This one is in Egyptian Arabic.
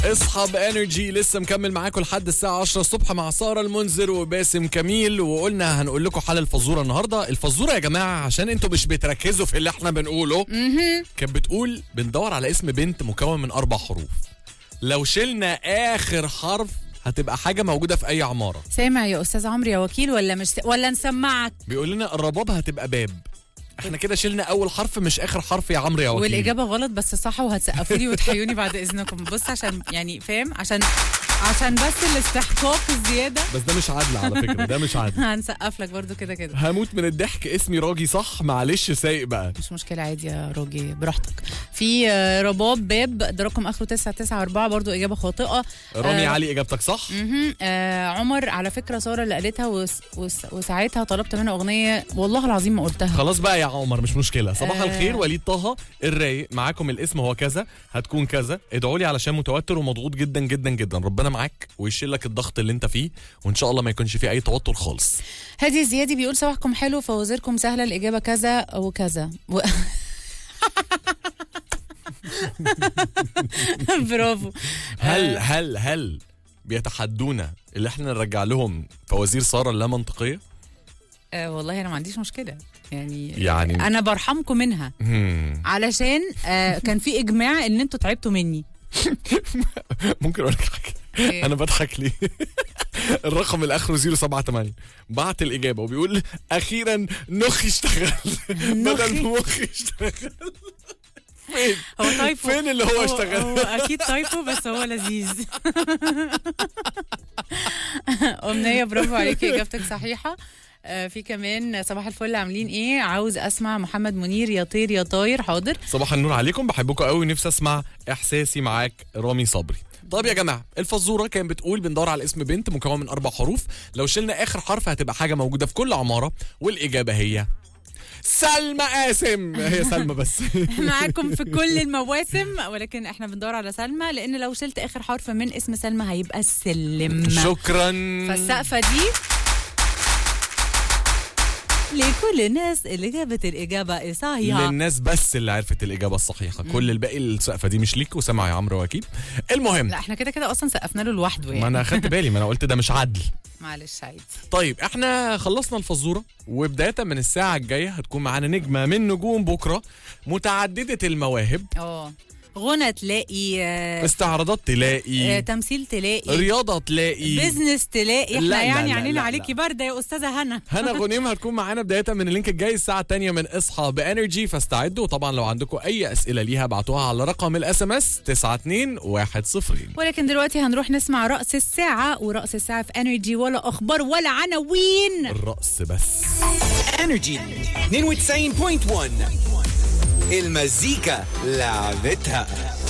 اصحى بانرجي لسه مكمل معاكم لحد الساعه 10 الصبح مع ساره المنذر وباسم كميل وقلنا هنقول لكم حل الفزوره النهارده الفزوره يا جماعه عشان انتوا مش بتركزوا في اللي احنا بنقوله كانت بتقول بندور على اسم بنت مكون من اربع حروف لو شلنا اخر حرف هتبقى حاجه موجوده في اي عماره سامع يا استاذ عمرو يا وكيل ولا مش ولا نسمعك بيقول لنا الرباب هتبقى باب احنا كده شلنا اول حرف مش اخر حرف يا عمرو يا وكيل والاجابه غلط بس صح وهتسقفوا لي وتحيوني بعد اذنكم بص عشان يعني فاهم عشان عشان بس الاستحقاق الزياده بس ده مش عدل على فكره ده مش عدل هنسقف لك برضو كده كده هموت من الضحك اسمي راجي صح معلش سايق بقى مش مشكلة عادي يا روجي براحتك في آه، رباب باب ده رقم اخره 994 برضو اجابة خاطئة رامي آه، علي اجابتك صح مهم. آه عمر على فكرة سارة اللي قالتها وس وس وساعتها طلبت منها اغنية والله العظيم ما قلتها خلاص بقى يا عمر مش مشكله صباح آه. الخير وليد طه الرايق معاكم الاسم هو كذا هتكون كذا ادعوا لي علشان متوتر ومضغوط جدا جدا جدا ربنا معاك ويشيل لك الضغط اللي انت فيه وان شاء الله ما يكونش فيه اي توتر خالص هادي الزيادي بيقول صباحكم حلو فوازيركم سهلة الإجابة كذا وكذا و... برافو هل هل هل بيتحدونا اللي احنا نرجع لهم فوازير ساره اللا منطقيه آه والله أنا ما عنديش مشكلة يعني يعني- أنا برحمكم منها هم. علشان آه كان في إجماع إن أنتوا تعبتوا مني ممكن اقول لك حاجه إيه؟ انا بضحك ليه الرقم اللي اخره 078 بعت الاجابه وبيقول اخيرا نخي اشتغل بدل مخي اشتغل فين هو تايفو فين اللي هو اشتغل؟ هو أكيد تايفو بس هو لذيذ أمنية برافو عليكي إجابتك صحيحة آه، في كمان صباح الفل عاملين ايه عاوز اسمع محمد منير يا طير يا طاير حاضر صباح النور عليكم بحبكم قوي نفسي اسمع احساسي معاك رامي صبري طب يا جماعه الفزوره كانت بتقول بندور على اسم بنت مكون من اربع حروف لو شلنا اخر حرف هتبقى حاجه موجوده في كل عماره والاجابه هي سلمى قاسم هي سلمى بس معاكم في كل المواسم ولكن احنا بندور على سلمى لان لو شلت اخر حرف من اسم سلمى هيبقى السلم شكرا فالسقفه دي لكل الناس اللي جابت الاجابه الصحيحه للناس بس اللي عرفت الاجابه الصحيحه كل الباقي السقفه دي مش ليك وسامع يا عمرو وكيل المهم لا احنا كده كده اصلا سقفنا له لوحده ما يعني انا خدت بالي ما انا قلت ده مش عدل معلش عادي طيب احنا خلصنا الفزوره وبدايه من الساعه الجايه هتكون معانا نجمه من نجوم بكره متعدده المواهب اه غنى تلاقي آه، استعراضات آه، تلاقي تمثيل تلاقي رياضه تلاقي بزنس تلاقي احنا لا، لا، يعني لا، عينينا لا، عليكي بارده يا استاذه هنا هنا غنيم هتكون معانا بدايه من اللينك الجاي الساعه الثانيه من اصحى بانرجي فاستعدوا طبعا لو عندكم اي اسئله ليها ابعتوها على رقم الاس ام اس 92102 ولكن دلوقتي هنروح نسمع رأس الساعة ورأس الساعة في انرجي ولا أخبار ولا عناوين الرأس بس انرجي 92.1 المزيكا لعبتها